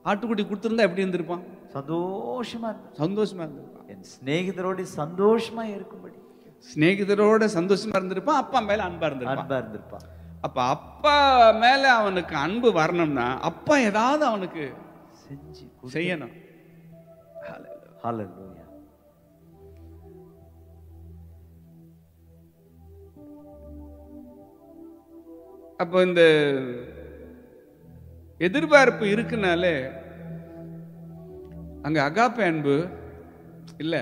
ஆட்டுக்குட்டி கொடுத்துருந்தா எப்படி இருந்திருப்பான் சந்தோஷமா இரு. சந்தோஷமா இருந்திருப்பான் என் சிநேகிதரோடு சந்தோஷமா இருக்கும்படி சிநேகிதரோட சந்தோஷமா இருந்திருப்பான் அப்பா மேல அன்பா இருந்திருப்பான் அன்பா இருந்திருப்பான் அப்ப அப்பா மேல அவனுக்கு அன்பு வரணும்னா அப்பா ஏதாவது அவனுக்கு செஞ்சு செய்யணும் ஹalleluya அப்போ இந்த எதிர்பார்ப்பு இருக்குனாலே அங்க அகாப்ப அன்பு இல்ல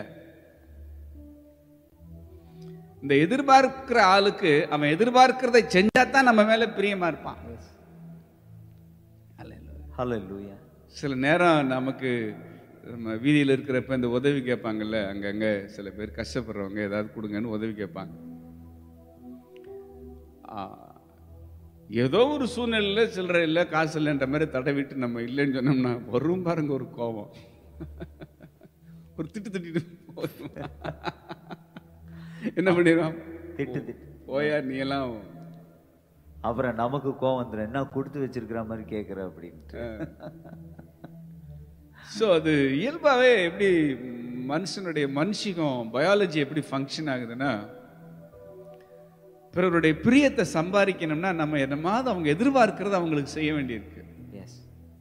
இந்த எதிர்பார்க்கிற ஆளுக்கு அவன் எதிர்பார்க்கிறதை செஞ்சா தான் நம்ம மேல பிரியமா இருப்பான் Hallelujah. ஹalleluya சில நேரம் நமக்கு நம்ம வீதியில் இருக்கிறப்ப இந்த உதவி கேட்பாங்கல்ல அங்கங்க சில பேர் கஷ்டப்படுறவங்க ஏதாவது கொடுங்கன்னு உதவி கேட்பாங்க ஆ, ஏதோ ஒரு சூழ்நிலையில சில்லறை இல்லை காசு இல்லைன்ற மாதிரி தடவிட்டு நம்ம இல்லைன்னு சொன்னோம்னா வரும் பாருங்க ஒரு கோபம் ஒரு திட்டு திட்டிட்டு போதும். என்ன பண்ணிடுவான் திட்டு திட்டு போயா நீ எல்லாம் அப்புறம் நமக்கு கோவம் வந்துடும் என்ன கொடுத்து வச்சிருக்கிற மாதிரி கேட்குற அப்படின்ட்டு ஸோ அது இயல்பாகவே எப்படி மனுஷனுடைய மனுஷிகம் பயாலஜி எப்படி ஃபங்க்ஷன் ஆகுதுன்னா பிறருடைய பிரியத்தை சம்பாதிக்கணும்னா நம்ம என்னமாவது அவங்க எதிர்பார்க்கறத அவங்களுக்கு செய்ய வேண்டியிருக்கு எஸ்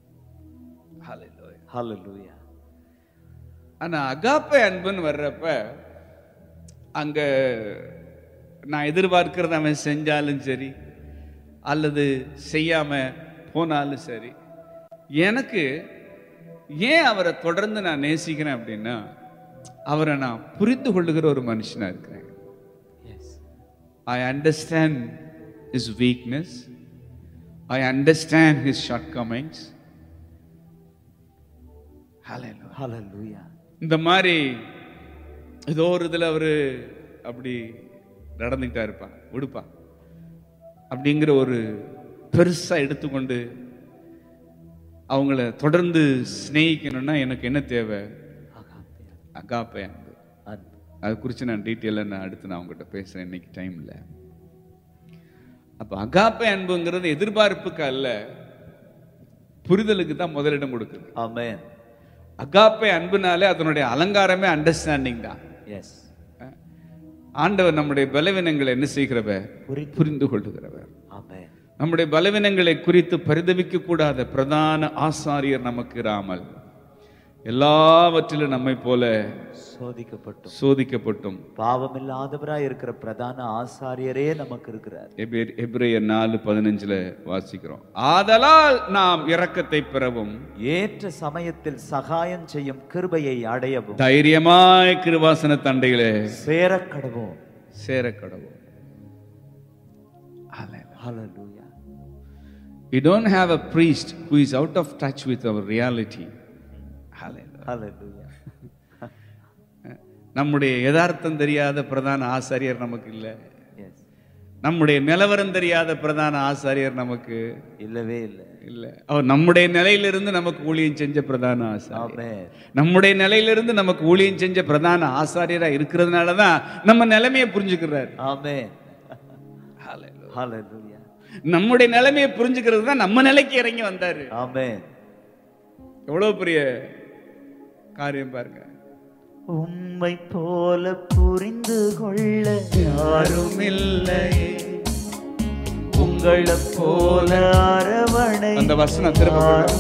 ஹalleluya ஆனா அகாப்பை அன்புன்னு வர்றப்ப அங்க நான் எதிர்பார்க்கறத அவன் செஞ்சாலும் சரி அல்லது செய்யாம போனாலும் சரி எனக்கு ஏன் அவரை தொடர்ந்து நான் நேசிக்கிறேன் அப்படின்னா அவரை நான் புரிந்து கொள்ளுகிற ஒரு மனுஷனா இருக்கிறேன் yes I understand his weakness. I understand his shortcomings. Hallelujah. ஹalleluya இந்த மாதிரி ஏதோ ஒரு இதில் அவர் அப்படி நடந்துக்கிட்டா இருப்பான் விடுப்பா அப்படிங்கிற ஒரு பெருசா எடுத்துக்கொண்டு அவங்கள தொடர்ந்து சிநேகிக்கணும்னா எனக்கு என்ன தேவை அகாப்பே அகாப்பை அன்பு அன்பு அதை குறித்து நான் டீட்டெயிலாக நான் அடுத்து நான் உங்ககிட்ட பேசுகிறேன் இன்னைக்கு டைமில் அப்போ அகாப்பை அன்புங்கிறது எதிர்பார்ப்புக்கு அல்ல புரிதலுக்கு தான் முதலிடம் கொடுக்குது ஆமென் அகாப்பை அன்புனாலே அதனுடைய அலங்காரமே அண்டர்ஸ்டாண்டிங் தான் எஸ் ஆண்டவர் நம்முடைய பலவீனங்களை என்ன செய்கிறவர் புரிந்து புரிந்து கொள்ளுகிறவர் ஆமென் நம்முடைய பலவீனங்களை குறித்து பரிதவிக்க கூடாத பிரதான ஆசாரியர் நமக்கு இராமல் எல்லாவற்றிலும் நம்மை போல சோதிக்கப்பட்டோம் சோதிக்கப்பட்டும் பாவமில்லாதவராய் இருக்கிற பிரதான ஆசாரியரே நமக்கு இருக்கிறார் எபிரேயர் எபிரேயர் நாலு பதினஞ்சுல வாசிக்கிறோம் ஆதலால் நாம் இரக்கத்தை பெறவும் ஏற்ற சமயத்தில் சகாயம் செய்யும் கிருபையை அடையவும் தைரியமாய் கிருபாசன தண்டைகளே சேரக் கடவோம் சேர கடவும் ஹalleluya We don't have a priest who is out of touch with our reality. Hallelujah. ஹalleluya நம்முடைய யதார்த்தம் தெரியாத பிரதான ஆசாரியர் நமக்கு இல்லை எஸ் நம்முடைய நிலவரம் தெரியாத பிரதான ஆசாரியர் நமக்கு இல்லவே இல்லை இல்லை அவர் நம்முடைய நிலையிலிருந்து நமக்கு ஊழியம் செஞ்ச பிரதான ஆசாரியர் ஆமென் நம்முடைய நிலையிலிருந்து நமக்கு ஊழியம் செஞ்ச பிரதான ஆசாரியரா இருக்கிறதுனால தான் நம்ம நிலைமையை புரிஞ்சுக்கிறார் ஆமென் ஹalleluya நம்முடைய நிலைமையை புரிஞ்சுக்கிறது தான் நம்ம நிலைக்கு இறங்கி வந்தாரு ஆமென் எவ்வளவு பெரிய காரியம் பாருங்க உம்மை போல புரிந்து கொள்ள யாரும் இல்லை உங்களை போல அரவணை அந்த வசனம் திரும்ப கொண்டு வா.